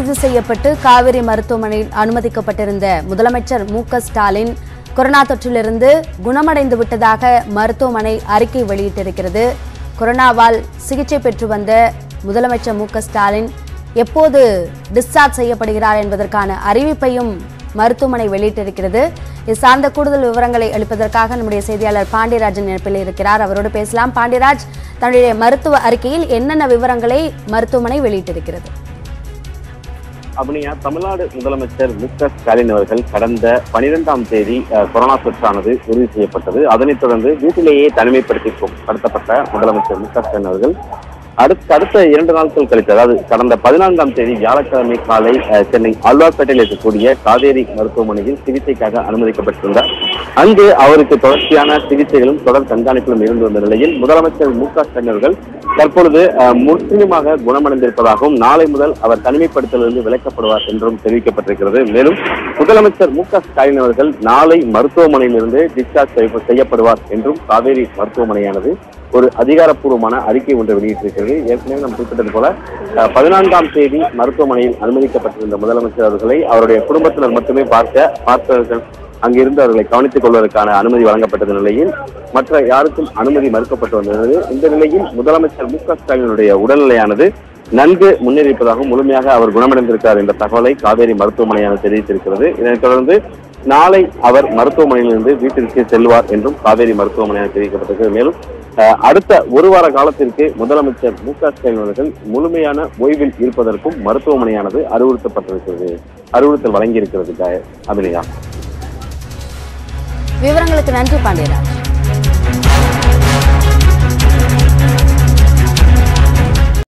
கைது செய்யப்பட்டு காவிரி மருத்துவமனையில் அனுமதிக்கப்பட்டிருந்த முதலமைச்சர் மு க ஸ்டாலின் கொரோனா தொற்றிலிருந்து குணமடைந்து விட்டதாக மருத்துவமனை அறிக்கை வெளியிட்டிருக்கிறது கொரோனாவால் சிகிச்சை பெற்று வந்த முதலமைச்சர் மு க ஸ்டாலின் எப்போது டிஸ்சார்ஜ் செய்யப்படுகிறார் என்பதற்கான அறிவிப்பையும் மருத்துவமனை வெளியிட்டிருக்கிறது இது சார்ந்த கூடுதல் விவரங்களை அளிப்பதற்காக நம்முடைய செய்தியாளர் பாண்டியராஜன் இணைப்பில் இருக்கிறார் அவரோடு பேசலாம் பாண்டியராஜ் தன்னுடைய மருத்துவ அறிக்கையில் என்னென்ன விவரங்களை மருத்துவமனை வெளியிட்டிருக்கிறது அபினியா தமிழ்நாடு முதலமைச்சர் மு க ஸ்டாலின் அவர்கள் கடந்த பனிரெண்டாம் தேதி அஹ், கொரோனா தொற்றானது உறுதி செய்யப்பட்டது அதனைத் தொடர்ந்து வீட்டிலேயே தனிமைப்படுத்தி படுத்தப்பட்ட முதலமைச்சர் மு க ஸ்டாலின் அவர்கள் அடுத்த அடுத்த இரண்டு நாட்கள் கழித்து அதாவது கடந்த பதினான்காம் தேதி வியாழக்கிழமை காலை அஹ், சென்னை அல்வாப்பேட்டையில் இருக்கக்கூடிய காவேரி மருத்துவமனையில் சிகிச்சைக்காக அனுமதிக்கப்பட்டிருந்தார் அங்கு அவருக்கு தொடர்ச்சியான சிகிச்சைகளும் தொடர் கண்காணிப்பிலும் இருந்து வந்த நிலையில் முதலமைச்சர் மு க ஸ்டாலின் அவர்கள் தற்பொழுது அஹ், முற்றிலுமாக குணமடைந்திருப்பதாகவும் நாளை முதல் அவர் தனிமைப்படுத்தலிருந்து விலக்கப்படுவார் என்றும் தெரிவிக்கப்பட்டிருக்கிறது மேலும் முதலமைச்சர் மு க ஸ்டாலின் அவர்கள் நாளை மருத்துவமனையிலிருந்து டிஸ்சார்ஜ் செய்ய- செய்யப்படுவார் என்றும் காவேரி மருத்துவமனையானது ஒரு அதிகாரப்பூர்வமான அறிக்கை ஒன்று வெளியிட்டிருக்கிறது ஏற்கனவே நாம் குறிப்பிட்டது போல அஹ், பதினான்காம் தேதி மருத்துவமனையில் அனுமதிக்கப்பட்டிருந்த முதலமைச்சர் அவர்களை அவருடைய குடும்பத்தினர் மட்டுமே பார்க்க பார்த்தவர்கள் அங்கிருந்து அவர்களை கவனித்துக் கொள்வதற்கான அனுமதி வழங்கப்பட்டது நிலையில் மற்ற யாருக்கும் அனுமதி மறுக்கப்பட்டு வந்தது இந்த நிலையில் முதலமைச்சர் மு க ஸ்டாலினுடைய உடல்நிலையானது நன்கு முன்னேறிப்பதாகவும் முழுமையாக அவர் குணமடைந்திருக்கிறார் என்ற தகவலை காவேரி மருத்துவமனையானது தெரிவித்திருக்கிறது இதனைத் தொடர்ந்து நாளை அவர் மருத்துவமனையிலிருந்து வீட்டிற்கு செல்வார் என்றும் காவேரி மருத்துவமனையால் தெரிவிக்கப்பட்டிருக்கிறது மேலும் அஹ், அடுத்த ஒரு வார காலத்திற்கு முதலமைச்சர் மு க ஸ்டாலின் அவர்கள் முழுமையான ஓய்வில் இருப்பதற்கும் மருத்துவமனையானது அறிவுறுத்தப்பட்டிருக்கிறது அறிவுறுத்தல் வழங்கியிருக்கிறது க- அபிநயா விவரங்களுக்கு நன்றி பாண்டியராஜ்